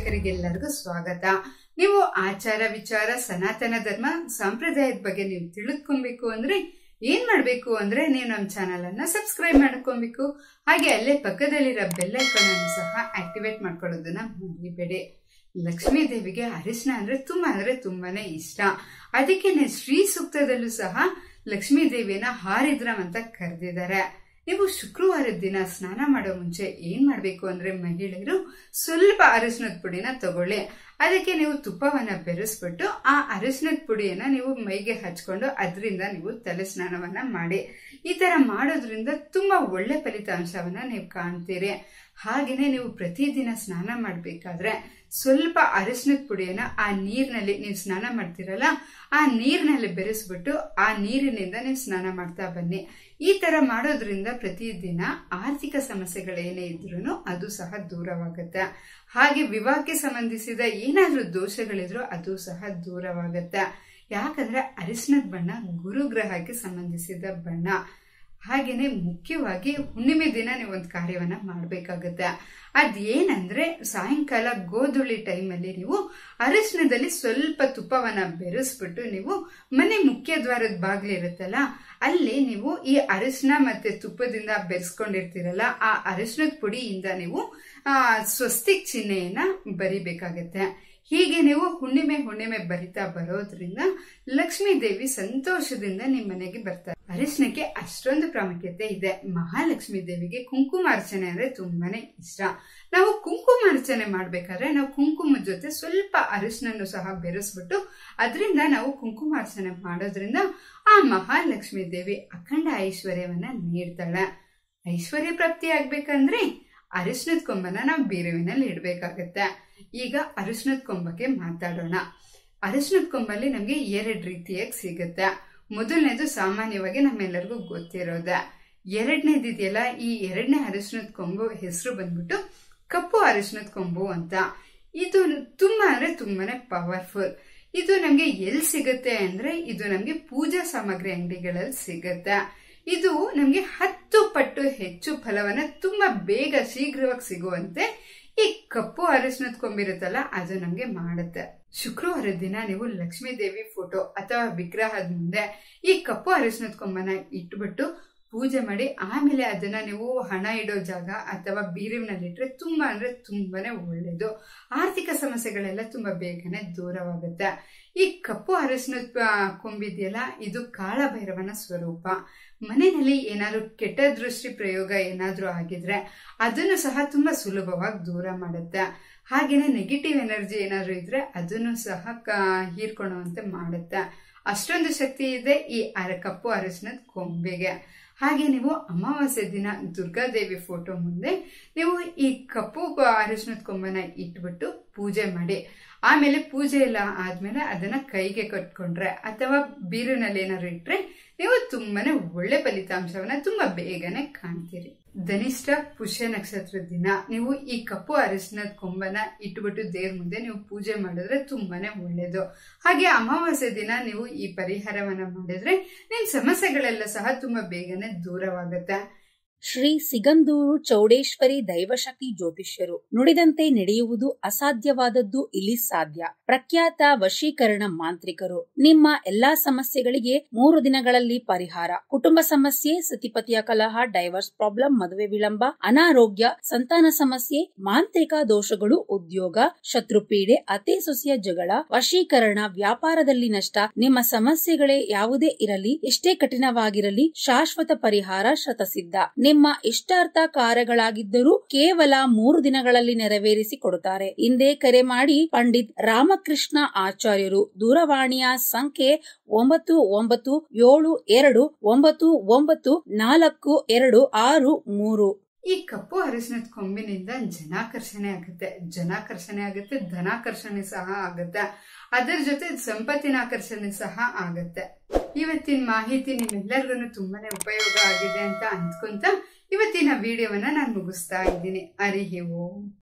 ವೀಕ್ಷಕರಿಗೆಲ್ಲರಿಗೂ ಸ್ವಾಗತ ನೀವು ಆಚಾರ ವಿಚಾರ ಸನಾತನ ಧರ್ಮ ಸಂಪ್ರದಾಯದ ಬಗ್ಗೆ ನೀವು ತಿಳಿದುಕೊಬೇಕು ಅಂದ್ರೆ ಏನ್ ಮಾಡ್ಬೇಕು ಅಂದ್ರೆ ನೀವು ನಮ್ಮ ಚಾನಲ್ ಅನ್ನ ಸಬ್ಸ್ಕ್ರೈಬ್ ಮಾಡ್ಕೊಬೇಕು ಹಾಗೆ ಅಲ್ಲೇ ಪಕ್ಕದಲ್ಲಿರೋ ಬೆಲ್ ಐಕಾನ್ ಅನ್ನು ಸಹ ಆಕ್ಟಿವೇಟ್ ಮಾಡ್ಕೊಳ್ಳೋದನ್ನ ಮರಿಬೇಡಿ ಲಕ್ಷ್ಮೀ ದೇವಿಗೆ ಅರಿಶಿನ ಅಂದ್ರೆ ತುಂಬಾ ಅಂದ್ರೆ ತುಂಬಾನೇ ಇಷ್ಟ ಅದಕ್ಕೆ ಶ್ರೀ ಸೂಕ್ತದಲ್ಲೂ ಸಹ ಲಕ್ಷ್ಮೀ ದೇವಿಯನ್ನ ಹಾರಿದ್ರಂ ಅಂತ ಕರೆದಿದ್ದಾರೆ ನೀವು ಶುಕ್ರವಾರದ ದಿನ ಸ್ನಾನ ಮಾಡೋ ಮುಂಚೆ ಏನ್ ಮಾಡ್ಬೇಕು ಅಂದ್ರೆ ಮಹಿಳೆಯರು ಸ್ವಲ್ಪ ಅರಿಶಿನದ ಪುಡಿನ ತಗೊಳ್ಳಿ ಅದಕ್ಕೆ ನೀವು ತುಪ್ಪವನ್ನ ಬೆರೆಸ್ಬಿಟ್ಟು ಆ ಅರಿಶಿನದ ಪುಡಿಯನ್ನ ನೀವು ಮೈಗೆ ಹಚ್ಕೊಂಡು ಅದರಿಂದ ನೀವು ತಲೆ ಸ್ನಾನವನ್ನ ಮಾಡಿ ಈ ತರ ಮಾಡೋದ್ರಿಂದ ತುಂಬಾ ಒಳ್ಳೆ ಫಲಿತಾಂಶವನ್ನ ನೀವು ಕಾಣ್ತೀರಿ ಹಾಗೇನೆ ನೀವು ಪ್ರತಿದಿನ ಸ್ನಾನ ಮಾಡ್ಬೇಕಾದ್ರೆ ಸ್ವಲ್ಪ ಅರಿಶಿನದ ಪುಡಿಯನ್ನ ಆ ನೀರಿನಲ್ಲಿ ನೀವು ಸ್ನಾನ ಮಾಡ್ತೀರಲ್ಲ ಆ ನೀರಿನಲ್ಲಿ ಬೆರೆಸ್ಬಿಟ್ಟು ಆ ನೀರಿನಿಂದ ನೀವು ಸ್ನಾನ ಮಾಡ್ತಾ ಬನ್ನಿ ಈ ತರ ಮಾಡೋದ್ರಿಂದ ಪ್ರತಿದಿನ ಆರ್ಥಿಕ ಸಮಸ್ಯೆಗಳೇನೇ ಇದ್ರೂ ಅದು ಸಹ ದೂರವಾಗುತ್ತೆ ಹಾಗೆ ವಿವಾಹಕ್ಕೆ ಸಂಬಂಧಿಸಿದ ಏನಾದ್ರೂ ದೋಷಗಳಿದ್ರು ಅದು ಸಹ ದೂರವಾಗುತ್ತೆ ಯಾಕಂದ್ರೆ ಅರಿಶಿನದ ಬಣ್ಣ ಗುರುಗ್ರಹಕ್ಕೆ ಸಂಬಂಧಿಸಿದ ಬಣ್ಣ ಹಾಗೇನೆ ಮುಖ್ಯವಾಗಿ ಹುಣ್ಣಿಮೆ ದಿನ ನೀವು ಒಂದು ಕಾರ್ಯವನ್ನ ಮಾಡಬೇಕಾಗುತ್ತೆ ಅದೇನಂದ್ರೆ ಸಾಯಂಕಾಲ ಗೋಧುಳಿ ಟೈಮಲ್ಲಿ ನೀವು ಅರಿಶಿನದಲ್ಲಿ ಸ್ವಲ್ಪ ತುಪ್ಪವನ್ನ ಬೆರೆಸ್ಬಿಟ್ಟು ನೀವು ಮನೆ ಮುಖ್ಯ ದ್ವಾರದ ಬಾಗ್ಲಿರುತ್ತಲ್ಲ ಅಲ್ಲಿ ನೀವು ಈ ಅರಿಶಿನ ಮತ್ತೆ ತುಪ್ಪದಿಂದ ಬೆರೆಸ್ಕೊಂಡಿರ್ತೀರಲ್ಲ ಆ ಅರಿಶಿನದ ಪುಡಿಯಿಂದ ನೀವು ಆ ಸ್ವಸ್ತಿಕ್ ಚಿಹ್ನೆಯನ್ನ ಬರಿಬೇಕಾಗತ್ತೆ ಹೀಗೆ ನೀವು ಹುಣ್ಣಿಮೆ ಹುಣ್ಣಿಮೆ ಬರಿತಾ ಬರೋದ್ರಿಂದ ಲಕ್ಷ್ಮೀ ದೇವಿ ಸಂತೋಷದಿಂದ ನಿಮ್ಮ ಮನೆಗೆ ಬರ್ತಾರೆ ಅರಿಶಿನಕ್ಕೆ ಅಷ್ಟೊಂದು ಪ್ರಾಮುಖ್ಯತೆ ಇದೆ ಮಹಾಲಕ್ಷ್ಮಿ ದೇವಿಗೆ ಕುಂಕುಮಾರ್ಚನೆ ಅಂದ್ರೆ ತುಂಬಾನೇ ಇಷ್ಟ ನಾವು ಕುಂಕುಮಾರ್ಚನೆ ಮಾಡ್ಬೇಕಾದ್ರೆ ನಾವು ಕುಂಕುಮದ ಜೊತೆ ಸ್ವಲ್ಪ ಅರಿಶಿನನ್ನು ಸಹ ಬೆರೆಸ್ಬಿಟ್ಟು ಅದರಿಂದ ನಾವು ಕುಂಕುಮಾರ್ಚನೆ ಮಾಡೋದ್ರಿಂದ ಆ ಮಹಾಲಕ್ಷ್ಮಿ ದೇವಿ ಅಖಂಡ ಐಶ್ವರ್ಯವನ್ನ ನೀಡ್ತಾಳೆ ಐಶ್ವರ್ಯ ಪ್ರಾಪ್ತಿ ಆಗ್ಬೇಕಂದ್ರೆ ಅರಿಶಿನದ ಕೊಂಬನ ನಾವು ಬೀರುವಿನಲ್ಲಿ ಇಡ್ಬೇಕಾಗತ್ತೆ ಈಗ ಅರಿಶಿನದ ಕೊಂಬಕ್ಕೆ ಮಾತಾಡೋಣ ಅರಿಶಿನದ ಕೊಂಬಲ್ಲಿ ನಮ್ಗೆ ಎರಡು ರೀತಿಯಾಗಿ ಸಿಗುತ್ತೆ ಮೊದಲನೇದು ಸಾಮಾನ್ಯವಾಗಿ ನಮ್ಮೆಲ್ಲರಿಗೂ ಗೊತ್ತಿರೋದೆ ಎರಡನೇದಿದೆಯಲ್ಲ ಈ ಎರಡನೇ ಅರಿಶಿನದ ಕೊಂಬು ಹೆಸರು ಬಂದ್ಬಿಟ್ಟು ಕಪ್ಪು ಅರಿಶಿನದ ಕೊಂಬು ಅಂತ ಇದು ತುಂಬಾ ಅಂದ್ರೆ ತುಂಬಾನೇ ಪವರ್ಫುಲ್ ಇದು ನಮ್ಗೆ ಎಲ್ಲಿ ಸಿಗುತ್ತೆ ಅಂದ್ರೆ ಇದು ನಮ್ಗೆ ಪೂಜಾ ಸಾಮಗ್ರಿ ಅಂಗಡಿಗಳಲ್ಲಿ ಸಿಗುತ್ತೆ ಇದು ನಮ್ಗೆ ಹತ್ತು ಪಟ್ಟು ಹೆಚ್ಚು ಫಲವನ್ನ ತುಂಬಾ ಬೇಗ ಶೀಘ್ರವಾಗಿ ಸಿಗುವಂತೆ ಈ ಕಪ್ಪು ಅರಿಶಿನದ ಕೊಂಬಿರುತ್ತಲ್ಲ ಅದು ನಮ್ಗೆ ಮಾಡುತ್ತೆ ಶುಕ್ರವಾರದ ದಿನ ನೀವು ಲಕ್ಷ್ಮೀ ದೇವಿ ಫೋಟೋ ಅಥವಾ ವಿಗ್ರಹದ ಮುಂದೆ ಈ ಕಪ್ಪು ಅರಿಶಿನದ ಕೊಂಬನ ಇಟ್ಬಿಟ್ಟು ಪೂಜೆ ಮಾಡಿ ಆಮೇಲೆ ಅದನ್ನ ನೀವು ಹಣ ಇಡೋ ಜಾಗ ಅಥವಾ ಬೀರುವಿನಲ್ಲಿಟ್ರೆ ತುಂಬಾ ಅಂದ್ರೆ ತುಂಬಾನೇ ಒಳ್ಳೇದು ಆರ್ಥಿಕ ಸಮಸ್ಯೆಗಳೆಲ್ಲ ತುಂಬಾ ಬೇಗನೆ ದೂರವಾಗುತ್ತೆ ಈ ಕಪ್ಪು ಅರಸಿನ ಕೊಂಬಿದೆಯಲ್ಲ ಇದು ಕಾಳಭೈರವನ ಸ್ವರೂಪ ಮನೆಯಲ್ಲಿ ಏನಾದ್ರು ಕೆಟ್ಟ ದೃಷ್ಟಿ ಪ್ರಯೋಗ ಏನಾದ್ರೂ ಆಗಿದ್ರೆ ಅದನ್ನು ಸಹ ತುಂಬಾ ಸುಲಭವಾಗಿ ದೂರ ಮಾಡುತ್ತೆ ಹಾಗೇನೆ ನೆಗೆಟಿವ್ ಎನರ್ಜಿ ಏನಾದ್ರು ಇದ್ರೆ ಅದನ್ನು ಸಹ ಹೀರ್ಕೊಳ್ಳುವಂತೆ ಮಾಡುತ್ತೆ ಅಷ್ಟೊಂದು ಶಕ್ತಿ ಇದೆ ಈ ಅರ ಕಪ್ಪು ಅರಸಿನದ ಕೊಂಬೆಗೆ ಹಾಗೆ ನೀವು ಅಮಾವಾಸ್ಯೆ ದಿನ ದುರ್ಗಾದೇವಿ ಫೋಟೋ ಮುಂದೆ ನೀವು ಈ ಕಪ್ಪು ಅರಿಶಿನದ ಕೊಂಬನ ಇಟ್ಬಿಟ್ಟು ಪೂಜೆ ಮಾಡಿ ಆಮೇಲೆ ಪೂಜೆ ಎಲ್ಲ ಆದ್ಮೇಲೆ ಅದನ್ನ ಕೈಗೆ ಕಟ್ಕೊಂಡ್ರೆ ಅಥವಾ ಬೀರಿನಲ್ಲಿ ಏನಾದ್ರು ಇಟ್ರೆ ನೀವು ತುಂಬಾನೇ ಒಳ್ಳೆ ಫಲಿತಾಂಶವನ್ನ ತುಂಬಾ ಬೇಗನೆ ಕಾಣ್ತೀರಿ ಧನಿಷ್ಠ ಪುಷ್ಯ ನಕ್ಷತ್ರದ ದಿನ ನೀವು ಈ ಕಪ್ಪು ಅರಿಶಿನದ ಕೊಂಬನ ಇಟ್ಬಿಟ್ಟು ದೇವ್ರ ಮುಂದೆ ನೀವು ಪೂಜೆ ಮಾಡಿದ್ರೆ ತುಂಬಾನೇ ಒಳ್ಳೇದು ಹಾಗೆ ಅಮಾವಾಸ್ಯೆ ದಿನ ನೀವು ಈ ಪರಿಹಾರವನ್ನ ಮಾಡಿದ್ರೆ ನಿಮ್ ಸಮಸ್ಯೆಗಳೆಲ್ಲ ಸಹ ತುಂಬಾ ಬೇಗನೆ ದೂರವಾಗುತ್ತೆ ಶ್ರೀ ಸಿಗಂದೂರು ಚೌಡೇಶ್ವರಿ ದೈವಶಕ್ತಿ ಜ್ಯೋತಿಷ್ಯರು ನುಡಿದಂತೆ ನಡೆಯುವುದು ಅಸಾಧ್ಯವಾದದ್ದು ಇಲ್ಲಿ ಸಾಧ್ಯ ಪ್ರಖ್ಯಾತ ವಶೀಕರಣ ಮಾಂತ್ರಿಕರು ನಿಮ್ಮ ಎಲ್ಲಾ ಸಮಸ್ಯೆಗಳಿಗೆ ಮೂರು ದಿನಗಳಲ್ಲಿ ಪರಿಹಾರ ಕುಟುಂಬ ಸಮಸ್ಯೆ ಸತಿಪತಿಯ ಕಲಹ ಡೈವರ್ಸ್ ಪ್ರಾಬ್ಲಮ್ ಮದುವೆ ವಿಳಂಬ ಅನಾರೋಗ್ಯ ಸಂತಾನ ಸಮಸ್ಯೆ ಮಾಂತ್ರಿಕ ದೋಷಗಳು ಉದ್ಯೋಗ ಶತ್ರುಪೀಡೆ ಅತೆ ಸೊಸೆಯ ಜಗಳ ವಶೀಕರಣ ವ್ಯಾಪಾರದಲ್ಲಿ ನಷ್ಟ ನಿಮ್ಮ ಸಮಸ್ಯೆಗಳೇ ಯಾವುದೇ ಇರಲಿ ಎಷ್ಟೇ ಕಠಿಣವಾಗಿರಲಿ ಶಾಶ್ವತ ಪರಿಹಾರ ಶತಸಿದ್ಧ ನಿಮ್ಮ ಇಷ್ಟಾರ್ಥ ಕಾರ್ಯಗಳಾಗಿದ್ದರೂ ಕೇವಲ ಮೂರು ದಿನಗಳಲ್ಲಿ ನೆರವೇರಿಸಿ ಕೊಡುತ್ತಾರೆ ಹಿಂದೆ ಕರೆ ಮಾಡಿ ಪಂಡಿತ್ ರಾಮಕೃಷ್ಣ ಆಚಾರ್ಯರು ದೂರವಾಣಿಯ ಸಂಖ್ಯೆ ಒಂಬತ್ತು ಒಂಬತ್ತು ಏಳು ಎರಡು ಒಂಬತ್ತು ಒಂಬತ್ತು ನಾಲ್ಕು ಎರಡು ಆರು ಮೂರು ಈ ಕಪ್ಪು ಅರಿಶಿನದ ಕೊಂಬಿನಿಂದ ಜನಾಕರ್ಷಣೆ ಆಗುತ್ತೆ ಜನಾಕರ್ಷಣೆ ಆಗುತ್ತೆ ಧನಾಕರ್ಷಣೆ ಸಹ ಆಗುತ್ತೆ ಅದರ ಜೊತೆ ಸಂಪತ್ತಿನ ಆಕರ್ಷಣೆ ಸಹ ಆಗುತ್ತೆ ಇವತ್ತಿನ ಮಾಹಿತಿ ನಿಮ್ಮೆಲ್ಲರಿಗೂ ತುಂಬಾನೇ ಉಪಯೋಗ ಆಗಿದೆ ಅಂತ ಅಂದ್ಕೊಂತ ಇವತ್ತಿನ ವಿಡಿಯೋವನ್ನ ನಾನು ಮುಗಿಸ್ತಾ ಇದ್ದೀನಿ ಹರಿ ಓಂ